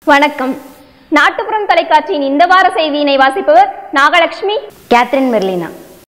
வணக்கம் நாட்டுப்புறம் தொலைக்காட்சியின் இந்த வார செய்தியினை வாசிப்பவர் நாகலட்சுமி கேத்ரின் மெர்லினா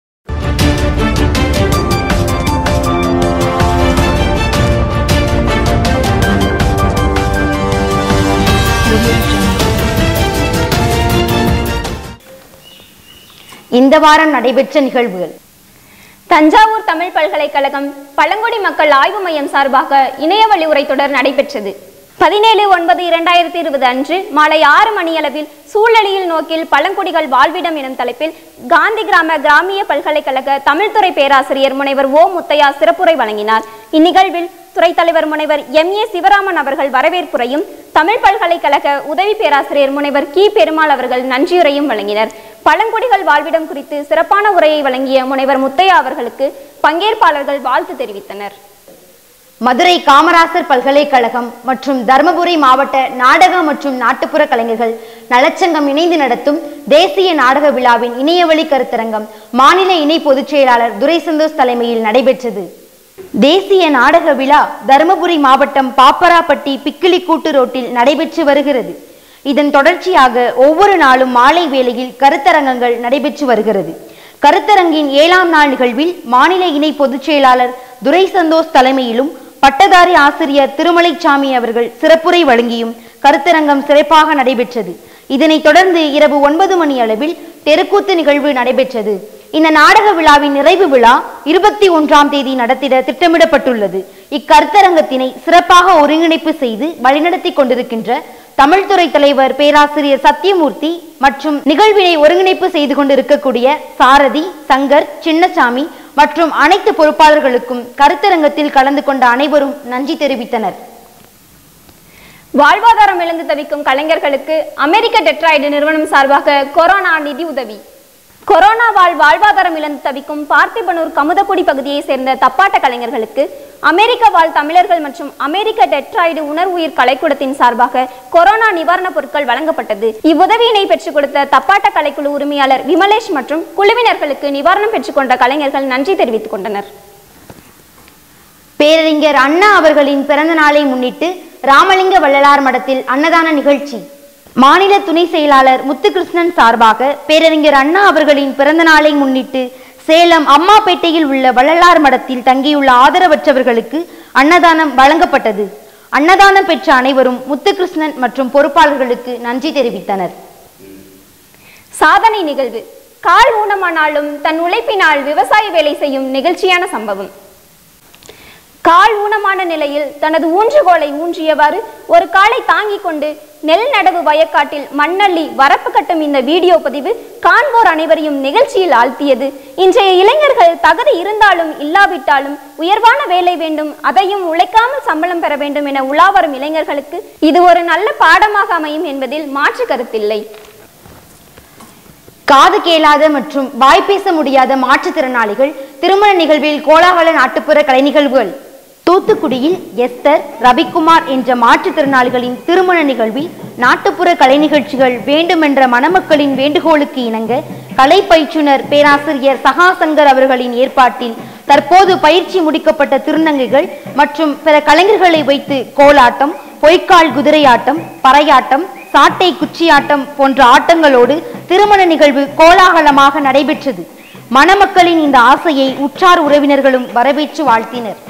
இந்த வாரம் நடைபெற்ற நிகழ்வுகள் தஞ்சாவூர் தமிழ் பல்கலைக்கழகம் பழங்குடி மக்கள் ஆய்வு மையம் சார்பாக இணைய வழி உரைத்தொடர் நடைபெற்றது பதினேழு ஒன்பது இரண்டாயிரத்தி இருபது அன்று மாலை ஆறு மணியளவில் சூழலியல் நோக்கில் பழங்குடிகள் வாழ்விடம் எனும் தலைப்பில் காந்தி கிராம கிராமிய பல்கலைக்கழக தமிழ்துறை பேராசிரியர் முனைவர் ஓ முத்தையா சிறப்புரை வழங்கினார் இந்நிகழ்வில் துறை தலைவர் முனைவர் எம் ஏ சிவராமன் அவர்கள் வரவேற்புரையும் தமிழ் பல்கலைக்கழக உதவி பேராசிரியர் முனைவர் கி பெருமாள் அவர்கள் நன்றியுரையும் வழங்கினர் பழங்குடிகள் வாழ்விடம் குறித்து சிறப்பான உரையை வழங்கிய முனைவர் முத்தையா அவர்களுக்கு பங்கேற்பாளர்கள் வாழ்த்து தெரிவித்தனர் மதுரை காமராசர் பல்கலைக்கழகம் மற்றும் தருமபுரி மாவட்ட நாடக மற்றும் நாட்டுப்புற கலைஞர்கள் நலச்சங்கம் இணைந்து நடத்தும் தேசிய நாடக விழாவின் இணையவழி கருத்தரங்கம் மாநில இணை பொதுச் செயலாளர் துரை சந்தோஷ் தலைமையில் நடைபெற்றது தேசிய நாடக விழா தருமபுரி மாவட்டம் பாப்பராப்பட்டி பிக்கிலிக்கூட்டு ரோட்டில் நடைபெற்று வருகிறது இதன் தொடர்ச்சியாக ஒவ்வொரு நாளும் மாலை வேளையில் கருத்தரங்கங்கள் நடைபெற்று வருகிறது கருத்தரங்கின் ஏழாம் நாள் நிகழ்வில் மாநில இணை பொதுச் செயலாளர் துரை சந்தோஷ் தலைமையிலும் பட்டதாரி ஆசிரியர் திருமலைச்சாமி அவர்கள் சிறப்புரை வழங்கியும் கருத்தரங்கம் சிறப்பாக நடைபெற்றது இதனைத் தொடர்ந்து இரவு ஒன்பது மணி அளவில் தெருக்கூத்து நிகழ்வு நடைபெற்றது இந்த நாடக விழாவின் நிறைவு விழா இருபத்தி ஒன்றாம் தேதி நடத்திட திட்டமிடப்பட்டுள்ளது இக்கருத்தரங்கத்தினை சிறப்பாக ஒருங்கிணைப்பு செய்து வழிநடத்தி கொண்டிருக்கின்ற தமிழ்துறை தலைவர் பேராசிரியர் சத்தியமூர்த்தி மற்றும் நிகழ்வினை ஒருங்கிணைப்பு செய்து கொண்டிருக்கக்கூடிய சாரதி சங்கர் சின்னசாமி மற்றும் அனைத்து பொறுப்பாளர்களுக்கும் கருத்தரங்கத்தில் கலந்து கொண்ட அனைவரும் நன்றி தெரிவித்தனர் வாழ்வாதாரம் இழந்து தவிக்கும் கலைஞர்களுக்கு அமெரிக்க டெட்ராய்டு நிறுவனம் சார்பாக கொரோனா நிதி உதவி கொரோனாவால் வாழ்வாதாரம் இழந்து தவிக்கும் பார்த்திபனூர் கமுதக்குடி பகுதியை சேர்ந்த தப்பாட்ட கலைஞர்களுக்கு அமெரிக்க வாழ் தமிழர்கள் மற்றும் அமெரிக்க டெட்ராய்டு உணர்வுயிர் கலைக்கூடத்தின் சார்பாக கொரோனா நிவாரணப் பொருட்கள் வழங்கப்பட்டது இவ்வுதவியினை பெற்றுக் கொடுத்த தப்பாட்ட கலைக்குழு உரிமையாளர் விமலேஷ் மற்றும் குழுவினர்களுக்கு நிவாரணம் பெற்றுக்கொண்ட கலைஞர்கள் நன்றி தெரிவித்துக் கொண்டனர் பேரறிஞர் அண்ணா அவர்களின் பிறந்த நாளை முன்னிட்டு ராமலிங்க வள்ளலார் மடத்தில் அன்னதான நிகழ்ச்சி மாநில துணை செயலாளர் முத்துகிருஷ்ணன் சார்பாக பேரறிஞர் அண்ணா அவர்களின் பிறந்த நாளை முன்னிட்டு சேலம் அம்மாப்பேட்டையில் உள்ள வள்ளலார் மடத்தில் தங்கியுள்ள ஆதரவற்றவர்களுக்கு அன்னதானம் வழங்கப்பட்டது அன்னதானம் பெற்ற அனைவரும் முத்துகிருஷ்ணன் மற்றும் பொறுப்பாளர்களுக்கு நன்றி தெரிவித்தனர் சாதனை நிகழ்வு கால் ஊனமானாலும் தன் உழைப்பினால் விவசாய வேலை செய்யும் நெகிழ்ச்சியான சம்பவம் கால் ஊனமான நிலையில் தனது ஊன்றுகோலை ஊன்றியவாறு ஒரு காலை தாங்கிக் கொண்டு நெல் நடவு வயக்காட்டில் மண்ணள்ளி வரப்பு கட்டும் இந்த வீடியோ பதிவு காண்போர் அனைவரையும் நிகழ்ச்சியில் ஆழ்த்தியது இன்றைய இளைஞர்கள் தகுதி இருந்தாலும் இல்லாவிட்டாலும் உயர்வான வேலை வேண்டும் அதையும் உழைக்காமல் சம்பளம் பெற வேண்டும் என உலா வரும் இளைஞர்களுக்கு இது ஒரு நல்ல பாடமாக அமையும் என்பதில் மாற்று கருத்தில்லை காது கேளாத மற்றும் வாய்ப்பேச முடியாத மாற்றுத்திறனாளிகள் திருமண நிகழ்வில் கோலாகல நாட்டுப்புற கலை நிகழ்வுகள் தூத்துக்குடியில் எஸ்தர் ரவிக்குமார் என்ற மாற்றுத்திறனாளிகளின் திருமண நிகழ்வில் நாட்டுப்புற கலை நிகழ்ச்சிகள் வேண்டுமென்ற மணமக்களின் வேண்டுகோளுக்கு இணங்க கலை பயிற்றுனர் பேராசிரியர் சகாசங்கர் அவர்களின் ஏற்பாட்டில் தற்போது பயிற்சி முடிக்கப்பட்ட திருநங்கைகள் மற்றும் பிற கலைஞர்களை வைத்து கோலாட்டம் பொய்க்கால் குதிரையாட்டம் பறையாட்டம் சாட்டை குச்சியாட்டம் போன்ற ஆட்டங்களோடு திருமண நிகழ்வு கோலாகலமாக நடைபெற்றது மணமக்களின் இந்த ஆசையை உற்றார் உறவினர்களும் வரவேற்று வாழ்த்தினர்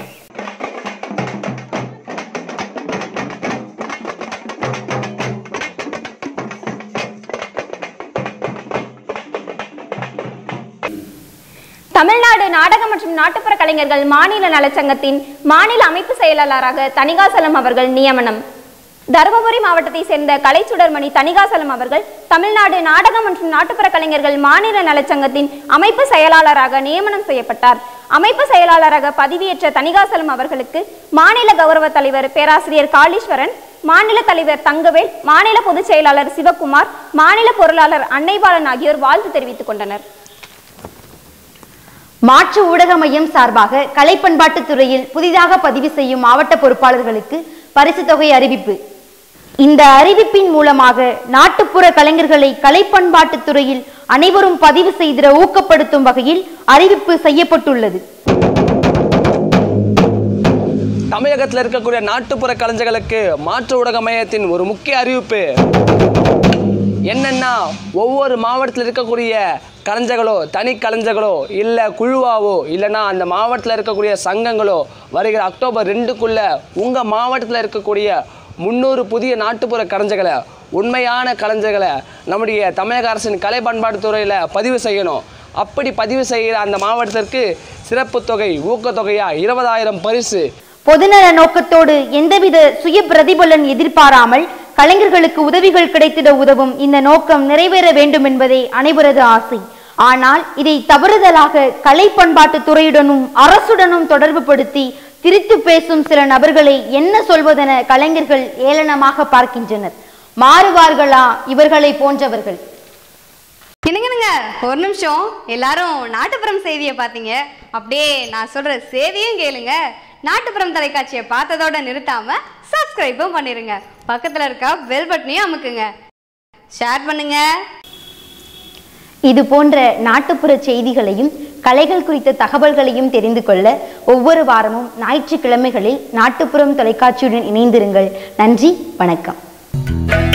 தமிழ்நாடு நாடக மற்றும் நாட்டுப்புற கலைஞர்கள் மாநில நலச்சங்கத்தின் மாநில அமைப்பு செயலாளராக தணிகாசலம் அவர்கள் நியமனம் தருமபுரி மாவட்டத்தை சேர்ந்த கலைச்சுடர்மணி தணிகாசலம் அவர்கள் தமிழ்நாடு நாடக மற்றும் நாட்டுப்புற கலைஞர்கள் மாநில நலச்சங்கத்தின் அமைப்பு செயலாளராக நியமனம் செய்யப்பட்டார் அமைப்பு செயலாளராக பதவியேற்ற தணிகாசலம் அவர்களுக்கு மாநில கௌரவ தலைவர் பேராசிரியர் காளீஸ்வரன் மாநில தலைவர் தங்கவேல் மாநில பொதுச் செயலாளர் சிவக்குமார் மாநில பொருளாளர் அன்னைபாலன் ஆகியோர் வாழ்த்து தெரிவித்துக் கொண்டனர் மாற்று ஊடக மையம் சார்பாக கலை பண்பாட்டுத் துறையில் புதிதாக பதிவு செய்யும் மாவட்ட பொறுப்பாளர்களுக்கு பரிசு தொகை அறிவிப்பு இந்த அறிவிப்பின் மூலமாக நாட்டுப்புற கலைஞர்களை கலை பண்பாட்டுத் துறையில் அனைவரும் பதிவு செய்திட ஊக்கப்படுத்தும் வகையில் அறிவிப்பு செய்யப்பட்டுள்ளது தமிழகத்தில் இருக்கக்கூடிய நாட்டுப்புற கலைஞர்களுக்கு மாற்று ஊடக மையத்தின் ஒரு முக்கிய அறிவிப்பு என்னன்னா ஒவ்வொரு மாவட்டத்தில் இருக்கக்கூடிய கலைஞர்களோ தனி கலைஞர்களோ இல்லை குழுவாவோ இல்லைன்னா அந்த மாவட்டத்தில் இருக்கக்கூடிய சங்கங்களோ வருகிற அக்டோபர் ரெண்டுக்குள்ள உங்கள் மாவட்டத்தில் இருக்கக்கூடிய முந்நூறு புதிய நாட்டுப்புற கலைஞர்களை உண்மையான கலைஞர்களை நம்முடைய தமிழக அரசின் கலை பண்பாட்டுத் துறையில் பதிவு செய்யணும் அப்படி பதிவு செய்கிற அந்த மாவட்டத்திற்கு சிறப்பு தொகை ஊக்கத்தொகையாக இருபதாயிரம் பரிசு பொதுநல நோக்கத்தோடு எந்தவித சுய பிரதிபலன் எதிர்பாராமல் கலைஞர்களுக்கு உதவிகள் கிடைத்திட உதவும் இந்த நோக்கம் நிறைவேற வேண்டும் என்பதே அனைவரது ஆசை ஆனால் இதை தவறுதலாக கலை பண்பாட்டு துறையுடனும் அரசுடனும் தொடர்பு படுத்தி திரித்து பேசும் சில நபர்களை என்ன சொல்வதென கலைஞர்கள் ஏளனமாக பார்க்கின்றனர் மாறுவார்களா இவர்களை போன்றவர்கள் என்னங்கனுங்க ஒரு நிமிஷம் எல்லாரும் நாட்டுப்புறம் செய்தியை பார்த்தீங்க அப்படியே நான் சொல்ற செய்தியும் கேளுங்க நாட்டுப்புறம் தொலைக்காட்சியை பார்த்ததோட நிறுத்தாம சப்ஸ்கிரைபும் பண்ணிருங்க பக்கத்துல இருக்க பெல் பட்டனையும் அமுக்குங்க ஷேர் பண்ணுங்க இது போன்ற நாட்டுப்புற செய்திகளையும் கலைகள் குறித்த தகவல்களையும் தெரிந்து கொள்ள ஒவ்வொரு வாரமும் ஞாயிற்றுக்கிழமைகளில் நாட்டுப்புறம் தொலைக்காட்சியுடன் இணைந்திருங்கள் நன்றி வணக்கம்